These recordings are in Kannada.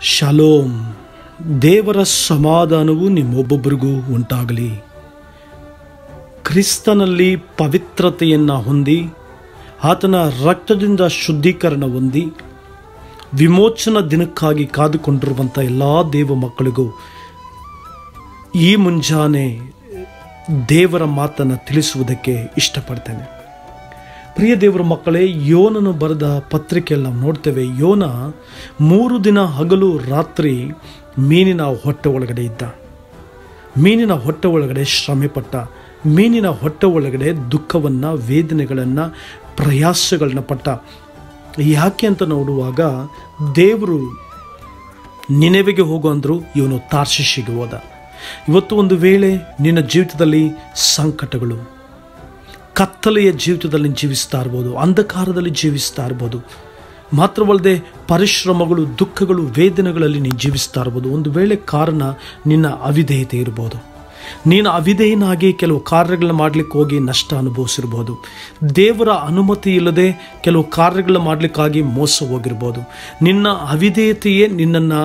ಶಲೋಮ್ ದೇವರ ಸಮಾಧಾನವು ನಿಮ್ಮೊಬ್ಬೊಬ್ಬರಿಗೂ ಉಂಟಾಗಲಿ ಕ್ರಿಸ್ತನಲ್ಲಿ ಪವಿತ್ರತೆಯನ್ನು ಹೊಂದಿ ಆತನ ರಕ್ತದಿಂದ ಶುದ್ಧೀಕರಣ ಹೊಂದಿ ವಿಮೋಚನ ದಿನಕ್ಕಾಗಿ ಕಾದುಕೊಂಡಿರುವಂಥ ಎಲ್ಲ ದೇವ ಮಕ್ಕಳಿಗೂ ಈ ಮುಂಜಾನೆ ದೇವರ ಮಾತನ್ನು ತಿಳಿಸುವುದಕ್ಕೆ ಇಷ್ಟಪಡ್ತೇನೆ ಪ್ರಿಯ ದೇವರ ಮಕ್ಕಳೇ ಯೋನನು ಬರೆದ ಪತ್ರಿಕೆಯಲ್ಲಿ ನಾವು ನೋಡ್ತೇವೆ ಯೋನ ಮೂರು ದಿನ ಹಗಲು ರಾತ್ರಿ ಮೀನಿನ ಹೊಟ್ಟೆ ಒಳಗಡೆ ಇದ್ದ ಮೀನಿನ ಹೊಟ್ಟೆ ಒಳಗಡೆ ಶ್ರಮೆಪಟ್ಟ ಮೀನಿನ ಹೊಟ್ಟೆ ಒಳಗಡೆ ದುಃಖವನ್ನು ವೇದನೆಗಳನ್ನು ಪ್ರಯಾಸಗಳನ್ನ ಪಟ್ಟ ಯಾಕೆ ಅಂತ ನೋಡುವಾಗ ದೇವರು ನಿನೆವೆಗೆ ಹೋಗು ಅಂದರು ಇವನು ತಾರ್ಶಿಷಿಗೆ ಹೋದ ಇವತ್ತು ಒಂದು ವೇಳೆ ನಿನ್ನ ಜೀವಿತದಲ್ಲಿ ಸಂಕಟಗಳು ಕತ್ತಲೆಯ ಜೀವಿತದಲ್ಲಿ ಜೀವಿಸ್ತಾ ಇರ್ಬೋದು ಅಂಧಕಾರದಲ್ಲಿ ಜೀವಿಸ್ತಾ ಇರ್ಬೋದು ಮಾತ್ರವಲ್ಲದೆ ಪರಿಶ್ರಮಗಳು ದುಃಖಗಳು ವೇದನೆಗಳಲ್ಲಿ ನೀನು ಜೀವಿಸ್ತಾ ಇರ್ಬೋದು ಒಂದು ವೇಳೆ ಕಾರಣ ನಿನ್ನ ಅವಿಧೇಯತೆ ಇರ್ಬೋದು ನೀನು ಅವಿಧೇಯನಾಗಿ ಕೆಲವು ಕಾರ್ಯಗಳನ್ನ ಮಾಡಲಿಕ್ಕೆ ಹೋಗಿ ನಷ್ಟ ಅನುಭವಿಸಿರ್ಬೋದು ದೇವರ ಅನುಮತಿ ಇಲ್ಲದೆ ಕೆಲವು ಕಾರ್ಯಗಳನ್ನ ಮಾಡಲಿಕ್ಕಾಗಿ ಮೋಸ ಹೋಗಿರ್ಬೋದು ನಿನ್ನ ಅವಿಧೇಯತೆಯೇ ನಿನ್ನನ್ನು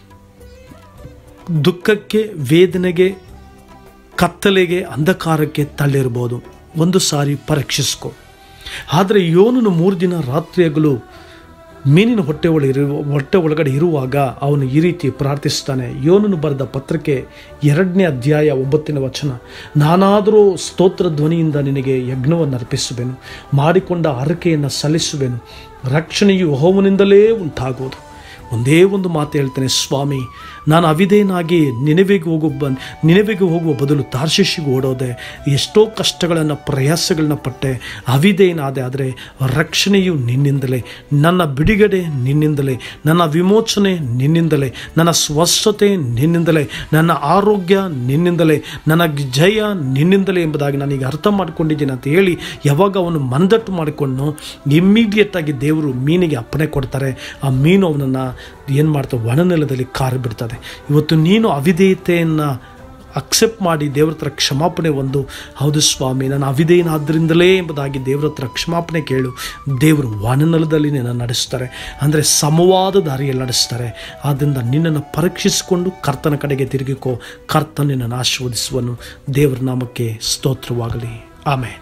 ದುಃಖಕ್ಕೆ ವೇದನೆಗೆ ಕತ್ತಲೆಗೆ ಅಂಧಕಾರಕ್ಕೆ ತಳ್ಳಿರ್ಬೋದು ಒಂದು ಸಾರಿ ಪರೀಕ್ಷಿಸ್ಕೊ ಆದರೆ ಯೋನನು ಮೂರು ದಿನ ರಾತ್ರಿಯಾಗಲು ಮೀನಿನ ಹೊಟ್ಟೆ ಒಳ ಇರುವ ಹೊಟ್ಟೆ ಒಳಗಡೆ ಇರುವಾಗ ಅವನು ಈ ರೀತಿ ಪ್ರಾರ್ಥಿಸ್ತಾನೆ ಯೋನನು ಬರೆದ ಪತ್ರಕ್ಕೆ ಎರಡನೇ ಅಧ್ಯಾಯ ಒಂಬತ್ತನೇ ವಚನ ನಾನಾದರೂ ಸ್ತೋತ್ರ ಧ್ವನಿಯಿಂದ ನಿನಗೆ ಯಜ್ಞವನ್ನು ಅರ್ಪಿಸುವೆನು ಮಾಡಿಕೊಂಡ ಹರಕೆಯನ್ನು ಸಲ್ಲಿಸುವೆನು ರಕ್ಷಣೆಯು ಹೋಮನಿಂದಲೇ ಉಂಟಾಗುವುದು ಒಂದೇ ಒಂದು ಮಾತು ಹೇಳ್ತೇನೆ ಸ್ವಾಮಿ ನಾನು ಅವಿಧೇನಾಗಿ ನಿನವೆಗೆ ಹೋಗೋ ಬ ನಿನವೆಗೆ ಹೋಗುವ ಬದಲು ತಾರ್ಶಿಷಿಗೆ ಓಡೋದೆ ಎಷ್ಟೋ ಕಷ್ಟಗಳನ್ನು ಪ್ರಯಾಸಗಳನ್ನ ಪಟ್ಟೆ ಅವಿಧೇಯನಾದೆ ಆದರೆ ರಕ್ಷಣೆಯು ನಿನ್ನಿಂದಲೇ ನನ್ನ ಬಿಡುಗಡೆ ನಿನ್ನಿಂದಲೇ ನನ್ನ ವಿಮೋಚನೆ ನಿನ್ನಿಂದಲೇ ನನ್ನ ಸ್ವಸ್ಥತೆ ನಿನ್ನಿಂದಲೇ ನನ್ನ ಆರೋಗ್ಯ ನಿನ್ನಿಂದಲೇ ನನ್ನ ಜಯ ನಿನ್ನಿಂದಲೇ ಎಂಬುದಾಗಿ ನಾನೀಗ ಅರ್ಥ ಮಾಡ್ಕೊಂಡಿದ್ದೀನಿ ಅಂತ ಹೇಳಿ ಯಾವಾಗ ಅವನು ಮಂದಟ್ಟು ಮಾಡಿಕೊಂಡು ಇಮ್ಮಿಡಿಯೇಟಾಗಿ ದೇವರು ಮೀನಿಗೆ ಅಪ್ಪಣೆ ಕೊಡ್ತಾರೆ ಆ ಮೀನು ಅವನನ್ನು ಏನು ಮಾಡ್ತಾರೆ ಒಣನೆಲದಲ್ಲಿ ಕಾರು ಬಿಡ್ತದೆ ಇವತ್ತು ನೀನು ಅವಿಧೇಯತೆಯನ್ನು ಅಕ್ಸೆಪ್ಟ್ ಮಾಡಿ ದೇವ್ರ ಹತ್ರ ಕ್ಷಮಾಪಣೆ ಒಂದು ಹೌದು ಸ್ವಾಮಿ ನಾನು ಅವಿಧೇಯನಾದ್ದರಿಂದಲೇ ಎಂಬುದಾಗಿ ದೇವ್ರ ಹತ್ರ ಕ್ಷಮಾಪಣೆ ಕೇಳು ದೇವರು ವಾನನಲದಲ್ಲಿ ನಿನ್ನ ನಡೆಸ್ತಾರೆ ಅಂದರೆ ಸಮವಾದ ದಾರಿಯಲ್ಲಿ ನಡೆಸ್ತಾರೆ ಆದ್ದರಿಂದ ನಿನ್ನನ್ನು ಪರೀಕ್ಷಿಸಿಕೊಂಡು ಕರ್ತನ ಕಡೆಗೆ ತಿರುಗಿಕೋ ಕರ್ತ ನಿನ್ನನ್ನು ಆಶೀರ್ವದಿಸುವನು ದೇವರ ನಾಮಕ್ಕೆ ಸ್ತೋತ್ರವಾಗಲಿ ಆಮೇಲೆ